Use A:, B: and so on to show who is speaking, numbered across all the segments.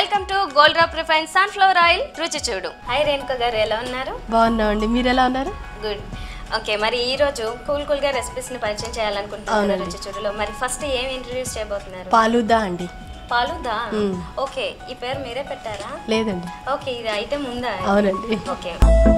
A: Welcome to Gold Drop refine sunflower oil రుచి చూడు hi Renuka గారు ఎలా ఉన్నారు
B: బాగున్నామండి మీరు ఎలా ఉన్నారు
A: గుడ్ ఓకే మరి ఈ రోజు కూల్ కూల్ గా రెసిపీస్ ని పరిచయం చేయాలనుకుంటున్నారు రుచి చూడులో మరి ఫస్ట్ ఏం ఇంట్రడ్యూస్ చేయబోతున్నారు
B: పాలుదా అండి
A: పాలుదా ఓకే ఈ పేరు మీరే పెట్టారా
B: లేదండి
A: ఓకే ఇది ఐటమ్ ఉందా
B: అవునండి
A: ఓకే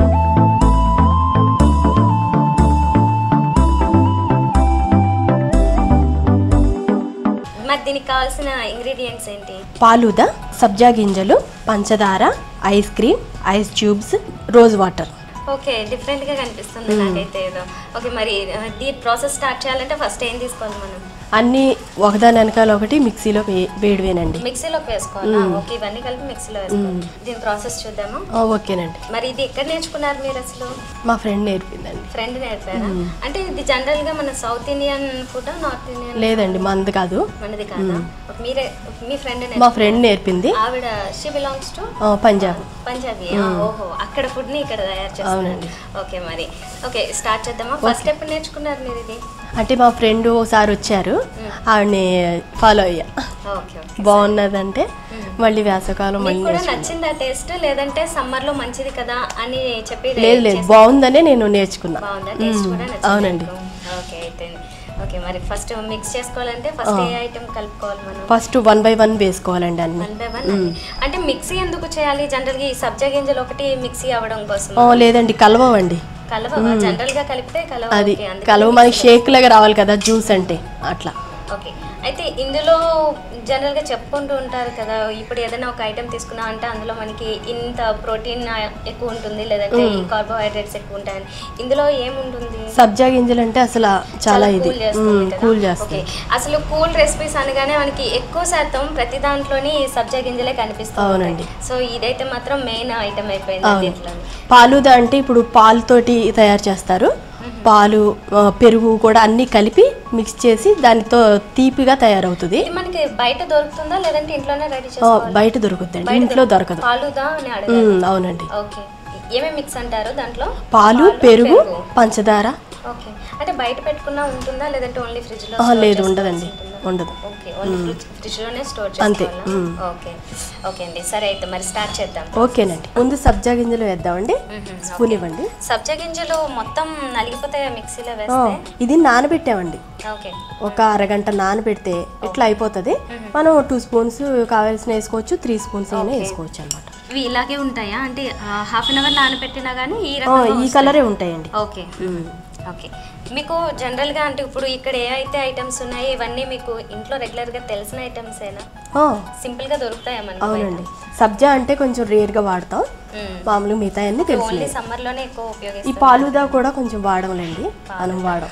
A: మరి దీనికి కావాల్సిన ఇంగ్రీడియంట్స్ ఏంటి
B: పాలుదా సబ్జా గింజలు పంచదార ice cream ice tubes rose water
A: okay different గా కనిపిస్తుంది నాకైతే ఏదో ఓకే మరి ఆ, దీని ప్రాసెస్ స్టార్ట్ చేయాలంటే ఫస్ట్ ఏం తీసుకోవాలి మనం
B: అన్నీ ఒకదాని వెనకాల ఒకటి మిక్సీలో వే- వేడివేనండి
A: మిక్సీలోకి వేసుకోవాలా ఓకే ఇవన్నీ కలిపి మిక్సీలో వేసుకోవాలి దీని ప్రాసెస్ చూద్దామా
B: ఆ, ఓకేనండి
A: మరి ఇది ఎక్కడ నేర్చుకున్నారు మీరు అసలు
B: మా ఫ్రెండ్ నేర్పిందండి
A: ఫ్రెండ్ నేర్పారా అంటే ఇది జనరల్ గా మన south Indian food north Indian
B: లేదండి మంది కాదు
A: మనది కాదా ఒక మీరే మీ ఫ్రెండ్
B: మా ఫ్రెండ్ నేర్పింది
A: ఆవిడ షీ బిలాంగ్స్ టు
B: ఆ, పంజాబ్
A: పంజాబీ ఆ, ఓహో అక్కడ ఫుడ్ ని ఇక్కడ తయారు చేస్తారు
B: అవునండి.
A: ఓకే మరి ఓకే స్టార్ట్ చేద్దామా ఫస్ట్ ఎప్పుడు నేర్చుకున్నారు మీరు ఇది
B: అంటే మా ఫ్రెండ్ ఒకసారి వచ్చారు ఆవిడని ఫాలో అయ్యా
A: ఓకే ఓకే
B: బాగున్నదంటే మళ్ళీ వేసవకాలం
A: మీకు
B: మళ్ళీ
A: కూడా
B: నేర్చుకున్నా.
A: నచ్చిందా టేస్ట్ లేదంటే సమ్మర్ లో మంచిది కదా అని చెప్పి
B: లేదు లేదు బాగుందనే నేను నేర్చుకున్నా
A: బాగుందా టేస్ట్ కూడా నచ్చింది
B: అవునండి.
A: మీకు? ఓకే అయితే ఓకే మరి ఫస్ట్ మిక్స్ చేసుకోవాలంటే ఫస్ట్ ఏ ఐటమ్ కలుపుకోవాలి మనం
B: ఫస్ట్ వన్ బై వన్ వేసుకోవాలండి అన్ని
A: వన్ బై వన్ అంటే మిక్సీ ఎందుకు చేయాలి జనరల్ గా ఈ సబ్జా గింజలు ఒకటి మిక్సీ అవ్వడం కోసం
B: ఆ, లేదండి కలవండి
A: కలవ జనరల్ గా కలిపితే కలవ
B: అది
A: ఓకే అందుకే
B: కలవ మనకి షేక్ లాగా రావాలి కదా జ్యూస్ అంటే అట్లా
A: ఓకే అయితే ఇందులో జనరల్ గా చెప్పుకుంటూ ఉంటారు కదా ఇప్పుడు ఏదైనా ఒక ఐటెం తీసుకున్నా అంటే అందులో మనకి ఇంత ప్రోటీన్ ఎక్కువ ఉంటుంది లేదంటే ఈ కార్బోహైడ్రేట్స్ ఎక్కువ ఉంటాయని ఇందులో ఏముంటుంది
B: సబ్జా గింజలు అంటే అసలు చాలా ఇది
A: కూల్ చేస్తుంది కదా?
B: కూల్
A: ఓకే
B: చేస్తుంది
A: అసలు కూల్ రెసిపీస్ అనగానే మనకి ఎక్కువ శాతం ప్రతి దాంట్లోని సబ్జా గింజలే కనిపిస్తాయి
B: అవునండి.
A: సో ఇదైతే మాత్రం మెయిన్ ఐటమ్ అయిపోయింది
B: అవును.
A: దీంట్లో
B: పాలుదా అంటే ఇప్పుడు పాలుతోటి తయారు చేస్తారు పాలు ఆ, పెరుగు కూడా అన్ని కలిపి మిక్స్ చేసి దానితో తీపిగా తయారవుతుంది
A: ఇది మనకి బయట దొరుకుతుందా లేదంటే ఇంట్లోనే రెడీ
B: ఆ,
A: చేసుకోవాలి
B: బయట దొరుకుతుంది ఇంట్లో దొరకదు
A: పాలుదా అని అడగాలి
B: ఉమ్, అవునండి
A: ఓకే ఏమేమి మిక్స్ అంటారు దాంట్లో
B: పాలు పెరుగు పంచదార
A: ఓకే అంటే బయట పెట్టుకున్నా ఉంటుందా లేదంటే ఓన్లీ ఫ్రిడ్జ్ లో
B: ఆ,
A: store
B: లేదు
A: చేసుకోవాల్సి
B: ఉండదండి
A: ఉంటుందా?
B: ఉండదు
A: ఓకే ఓన్లీ ఫ్రిడ్జ్ ఫ్రిడ్జ్ లోనే స్టోర్
B: అంతే,
A: చేసుకోవాలా
B: మ్మ్.
A: ఓకే ఓకే అండి సరే అయితే మరి స్టార్ట్ చేద్దాం
B: ఓకేనండి ముందు సబ్జా గింజలు వేద్దామండి స్పూన్ ఇవ్వండి
A: సబ్జా గింజలు మొత్తం నలిగిపోతాయి మిక్సీలో
B: ఆ,
A: వేస్తే
B: ఇది నానబెట్టామండి
A: ఓకే
B: ఒక అరగంట నానబెడితే ఇట్లా అయిపోతుంది మనం టూ స్పూన్స్ కావాల్సిన వేసుకోవచ్చు త్రీ స్పూన్స్ అయినా వేసుకోవచ్చు అనమాట
A: ఇవి ఇలాగే ఉంటాయా అంటే హాఫ్ అన్ అవర్ నానబెట్టినా కానీ ఈ
B: ఈ
A: రకంగా
B: కలరే ఉంటాయండి
A: ఓకే ఓకే మీకు జనరల్గా అంటే ఇప్పుడు ఇక్కడ ఏ అయితే ఐటమ్స్ ఉన్నాయో ఇవన్నీ మీకు ఇంట్లో రెగ్యులర్గా తెలిసిన ఐటమ్స్ ఏనా
B: ఆ,
A: సింపుల్గా దొరుకుతాయా మనకి
B: అవునండి సబ్జా అంటే కొంచెం రేర్గా వాడతాం మామూలుగా మిగతా అన్ని
A: ఓన్లీ
B: తెలిసినాయి
A: సమ్మర్లోనే ఎక్కువ
B: ఈ
A: ఉపయోగిస్తాం
B: పాలుదా కూడా కొంచెం వాడములండి మనం వాడం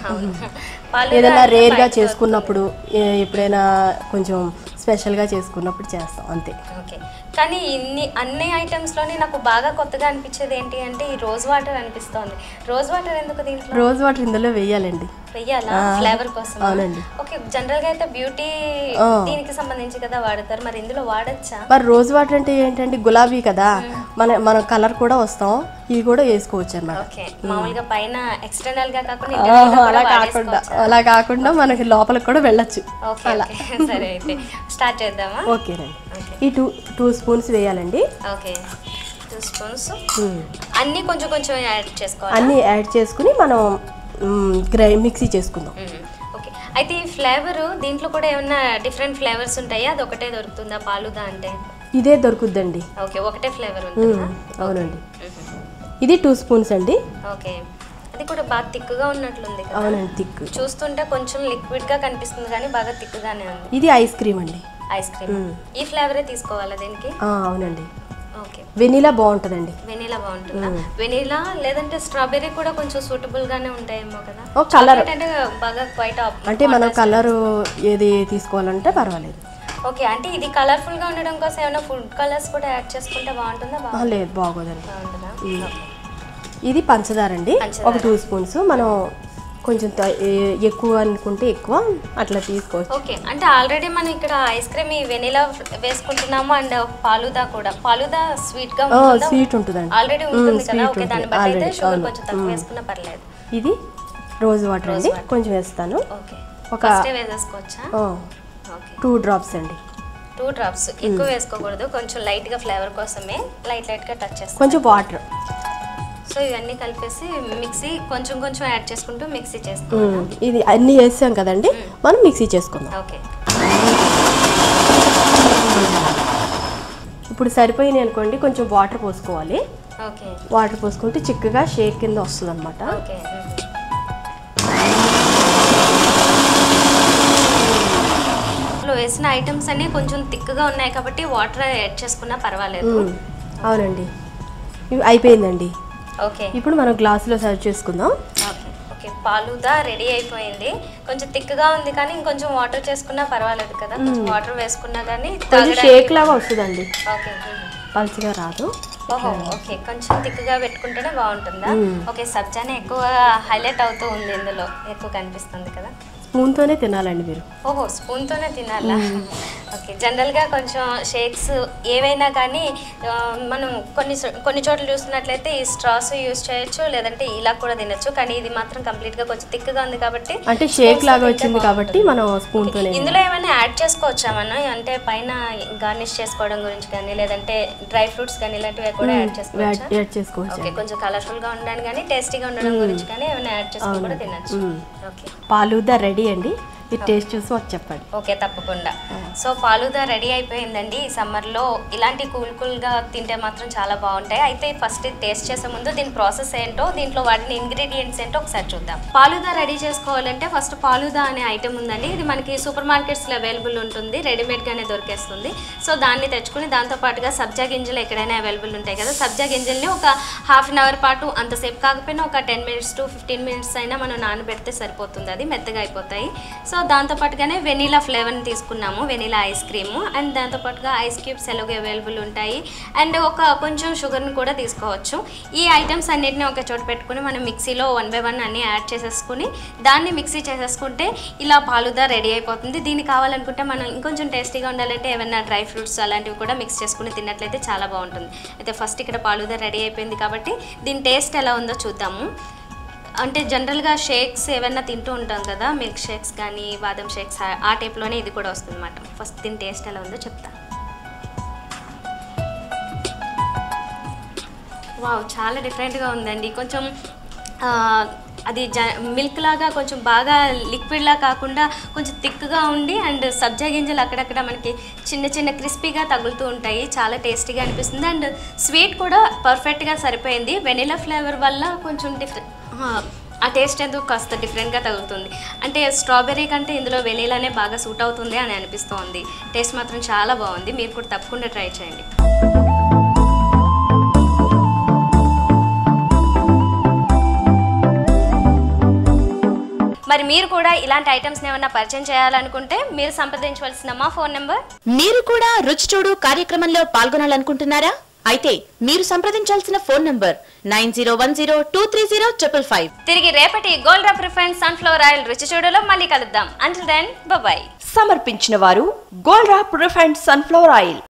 A: పాలు
B: ఏదైనా రేర్గా చేసుకున్నప్పుడు ఏ- ఎప్పుడైనా కొంచెం స్పెషల్గా చేసుకున్నప్పుడు చేస్తాం అంతే
A: ఓకే కానీ ఇన్ని అన్ని ఐటమ్స్ లోనే నాకు బాగా కొత్తగా అనిపించేది ఏంటి అంటే ఈ రోజ్ వాటర్ అనిపిస్తోంది రోజ్ వాటర్ ఎందుకు దీంట్లో
B: రోజ్ వాటర్ ఇందులో వేయాలండి
A: వెయ్యాలా ఫ్లేవర్ కోసం
B: అవునండి.
A: ఓకే జనరల్ గా అయితే బ్యూటీ
B: ఆ.
A: దీనికి సంబంధించి కదా వాడతారు మరి ఇందులో వాడచ్చా
B: మరి రోజ్ వాటర్ అంటే ఏంటంటే గులాబీ కదా మన మన కలర్ కూడా వస్తాం ఇవి కూడా వేసుకోవచ్చు అన్నమాట
A: ఓకే మామూలుగా పైన ఎక్స్టర్నల్ గా కాకుండా
B: ఆహా,
A: internal గా
B: అలా
A: కూడా
B: కాకుండా
A: వాడేసుకోవచ్చా?
B: అలా కాకుండా మనకి లోపలికి కూడా వెళ్ళొచ్చు
A: ఓకే ఓకే సరే అయితే స్టార్ట్ చేద్దామా
B: ఓకేనండి
A: ఓకే
B: ఈ టూ టూ స్పూన్స్ వేయాలండి
A: ఓకే టూ స్పూన్స్
B: ఉమ్.
A: అన్ని కొంచెం కొంచెం యాడ్ చేసుకోవాలి
B: అన్నీ యాడ్ చేసుకుని మనం మ్, గ్రై మిక్సీ చేసుకుందాం
A: ఓకే అయితే ఈ ఫ్లేవర్ దీంట్లో కూడా ఏమన్నా డిఫరెంట్ ఫ్లేవర్స్ ఉంటాయా అది ఒకటే దొరుకుతుందా పాలుదా అంటే
B: ఇదే దొరుకుద్దండి
A: ఓకే ఒకటే ఫ్లేవర్
B: ఉమ్,
A: ఉంటుందా
B: అవునండి ఇది టూ స్పూన్స్ అండి
A: ఓకే అది కూడా బాగా తిక్కుగా ఉన్నట్లుంది కదా
B: అవునండి థిక్
A: చూస్తుంటే కొంచెం లిక్విడ్ గా కనిపిస్తుంది కానీ బాగా తిక్కుగానే ఉంది
B: ఇది ఐస్ క్రీమ్ అండి
A: ఐస్ క్రీమ్ ఈ ఫ్లేవరే తీసుకోవాలా దీనికి
B: ఆ, అవునండి
A: ఓకే
B: వెనీలా బాగుంటుందండి
A: వెనీలా బాగుంటుందా వెనీలా లేదంటే స్ట్రాబెర్రీ కూడా కొంచెం సూటబుల్ గానే ఉంటాయేమో కదా
B: ఓ కలర్
A: Chocolate అంటే బాగా క్వైట్
B: అంటే మనం కలర్ ఏది తీసుకోవాలంటే పర్వాలేదు
A: ఓకే అంటే ఇది కలర్ఫుల్ గా ఉండడం కోసం ఏమైనా ఫుడ్ కలర్స్ కూడా యాడ్ చేసుకుంటే బాగుంటుందా
B: ఆ,
A: బాగుంటుందా
B: లేదు బాగోదండి
A: ఓకే.
B: ఇది పంచదార అండి
A: పంచదార.
B: ఒక టూ స్పూన్స్ మనం కొంచెం త- ఏ- ఎక్కువ అనుకుంటే ఎక్కువ అట్లా తీసుకోవచ్చు
A: ఓకే అంటే ఆల్రెడీ మనం ఇక్కడ ఐస్ క్రీమ్ ఈ వెనిలా వేసుకుంటున్నాము అండ్ ఫాలుదా కూడా ఫాలుదా స్వీట్ గా ఉంటుందా
B: స్వీట్ ఉంటుందండి
A: ఆల్రెడీ ఉంటుంది కదా
B: sweet
A: ఓకే దాన్ని
B: ఉంటుంది.
A: బట్టి అయితే
B: Already,
A: షుగర్
B: అవును.
A: కొంచెం తక్కువ వేసుకున్నా పర్లేదు
B: ఇది రోజ్ వాటర్ అండి కొంచెం వేస్తాను
A: ఓకే
B: ఒక
A: ఫస్టే వేసేసుకోవచ్చా ఓకే
B: టూ డ్రాప్స్ అండి
A: టూ టూ డ్రాప్స్ ఎక్కువ వేసుకోకూడదు కొంచెం లైట్గా ఫ్లేవర్ కోసమే లైట్ లైట్గా టచ్ చేస్తాం
B: కొంచెం వాటర్
A: సో ఇవన్నీ కలిపేసి మిక్సీ కొంచెం కొంచెం యాడ్ చేసుకుంటూ మిక్సీ చేసుకోవాలి
B: ఇది అన్నీ వేసాం కదండి మనం మిక్సీ చేసుకుందాం
A: ఓకే
B: ఇప్పుడు సరిపోయినాయి అనుకోండి కొంచెం వాటర్ పోసుకోవాలి
A: ఓకే
B: వాటర్ పోసుకుంటే చిక్కగా షేక్ కింద వస్తుంది అనమాట
A: ఓకే ఇందులో వేసిన ఐటమ్స్ అన్ని కొంచెం థిక్గా ఉన్నాయి కాబట్టి వాటర్ యాడ్ చేసుకున్నా పర్వాలేదు
B: అవునండి ఇవి అయిపోయిందండి
A: ఓకే
B: ఇప్పుడు మనం గ్లాసులో సర్వ్ చేసుకుందాం
A: ఓకే ఓకే పాలుదా రెడీ అయిపోయింది కొంచెం థిక్గా ఉంది కానీ ఇంకొంచెం వాటర్ చేసుకున్నా పర్వాలేదు కదా కొంచెం వాటర్ వేసుకున్నా కానీ
B: కొంచెం
A: తాగడానికి-
B: షేక్ లాగా వస్తుందండి
A: ఓకే మ్మ్.
B: పల్చగా రాదు
A: ఓహో ఓకే కొంచెం థిక్గా పెట్టుకుంటేనే బాగుంటుందా ఓకే సబ్జానే ఎక్కువ హైలైట్ అవుతూ ఉంది ఇందులో ఎక్కువ కనిపిస్తుంది కదా
B: స్పూన్తోనే తినాలండి మీరు
A: ఓహో స్పూన్తోనే తినాలా ఓకే జనరల్గా కొంచెం షేక్స్ ఏవైనా కానీ ఆ, మనం కొన్ని చో- కొన్ని చోట్ల చూస్తున్నట్లయితే ఈ స్ట్రాస్ యూస్ చేయొచ్చు లేదంటే ఇలా కూడా తినొచ్చు కానీ ఇది మాత్రం కంప్లీట్గా కొంచెం థిక్గా ఉంది కాబట్టి
B: అంటే షేక్ లాగా వచ్చింది కాబట్టి మనం స్పూన్తోనే
A: ఇందులో ఏమైనా యాడ్ చేసుకోవచ్చా మనం అంటే పైన గార్నిష్ చేసుకోవడం గురించి కానీ లేదంటే డ్రై ఫ్రూట్స్ కానీ ఇలాంటివి కూడా యాడ్ చేసుకోవచ్చా
B: యాడ్ చేసుకోవచ్చు
A: ఓకే కొంచెం కలర్ఫుల్ గా ఉండడానికి కానీ టేస్టీగా ఉండడం గురించి కానీ ఏమైనా యాడ్ చేసుకుని కూడా తినచ్చు ఓకే
B: పాలుదా రెడీ అండి ఈ టేస్ట్ చూసి మాకు చెప్పండి
A: ఓకే తప్పకుండా సో పాలుదా రెడీ అయిపోయిందండి ఈ సమ్మర్లో ఇలాంటి కూల్ కూల్గా తింటే మాత్రం చాలా బాగుంటాయి అయితే ఫస్ట్ టేస్ట్ చేసే ముందు దీని ప్రాసెస్ ఏంటో దీంట్లో వాడిన ఇంగ్రీడియంట్స్ ఏంటో ఒకసారి చూద్దాం పాలుదా రెడీ చేసుకోవాలంటే ఫస్ట్ పాలుదా అనే ఐటెం ఉందండి ఇది మనకి సూపర్ మార్కెట్స్లో అవైలబుల్ ఉంటుంది రెడీమేడ్గానే దొరికేస్తుంది సో దాన్ని తెచ్చుకుని దాంతో పాటుగా సబ్జా గింజలు ఎక్కడైనా అవైలబుల్ ఉంటాయి కదా సబ్జా గింజల్ని ఒక హాఫ్ అన్ అవర్ పాటు అంతసేపు కాకపోయినా ఒక ten minutes to fifteen minutes అయినా మనం నానబెడితే సరిపోతుంది అది మెత్తగా అయిపోతాయి సో దాంతో పాటుగానే వెనీలా ఫ్లేవర్ని తీసుకున్నాము వెనీలా ఐస్ క్రీము అండ్ దాంతో పాటుగా ఐస్ క్యూబ్స్ ఎలాగో అవైలబుల్ ఉంటాయి అండ్ ఒక కొంచెం షుగర్ని కూడా తీసుకోవచ్చు ఈ ఐటమ్స్ అన్నిటిని ఒక చోట పెట్టుకుని మనం మిక్సీలో వన్ బై వన్ అన్నీ యాడ్ చేసేసుకుని దాన్ని మిక్సీ చేసేసుకుంటే ఇలా పాలుదా రెడీ అయిపోతుంది దీన్ని కావాలనుకుంటే మనం ఇంకొంచెం టేస్టీగా ఉండాలంటే ఏమైనా డ్రై ఫ్రూట్స్ అలాంటివి కూడా మిక్స్ చేసుకుని తిన్నట్లయితే చాలా బాగుంటుంది అయితే ఫస్ట్ ఇక్కడ పాలుదా రెడీ అయిపోయింది కాబట్టి దీని టేస్ట్ ఎలా ఉందో చూద్దాము అంటే జనరల్గా షేక్స్ ఏమైనా తింటూ ఉంటాం కదా మిల్క్ షేక్స్ కానీ బాదం షేక్స్ ఆ- ఆ టైప్లోనే ఇది కూడా వస్తుంది అనమాట ఫస్ట్ దీని టేస్ట్ ఎలా ఉందో చెప్తా వావ్ చాలా డిఫరెంట్గా ఉందండి కొంచెం ఆ, అది జ మిల్క్ లాగా కొంచెం బాగా లిక్విడ్లా కాకుండా కొంచెం థిక్గా ఉండి అండ్ సబ్జా గింజలు అక్కడక్కడ మనకి చిన్న చిన్న క్రిస్పీగా తగులుతూ ఉంటాయి చాలా టేస్టీగా అనిపిస్తుంది అండ్ స్వీట్ కూడా పర్ఫెక్ట్గా సరిపోయింది వెనిలా ఫ్లేవర్ వల్ల కొంచెం డిఫరెంట్ ఆ టేస్ట్ ఎందుకు కాస్త డిఫరెంట్గా తగులుతుంది అంటే స్ట్రాబెర్రీ కంటే ఇందులో వెనీలానే బాగా సూట్ అవుతుంది అని అనిపిస్తోంది టేస్ట్ మాత్రం చాలా బాగుంది మీరు కూడా తప్పకుండా ట్రై చేయండి మరి మీరు కూడా ఇలాంటి ఐటమ్స్ని ఏమైనా పరిచయం చేయాలనుకుంటే మీరు సంప్రదించవలసిన మా ఫోన్ నెంబర్
C: మీరు కూడా రుచి చూడు కార్యక్రమంలో పాల్గొనాలనుకుంటున్నారా అయితే మీరు సంప్రదించాల్సిన phone number nine zero one zero two three zero triple five
A: తిరిగి రేపటి Gold Drop refine sunflower oil రుచి చూడలో మళ్ళీ కలుద్దాం అంటిల్ దెన్ బాయ్
D: సమర్పించిన వారు Gold Drop refined sunflower oil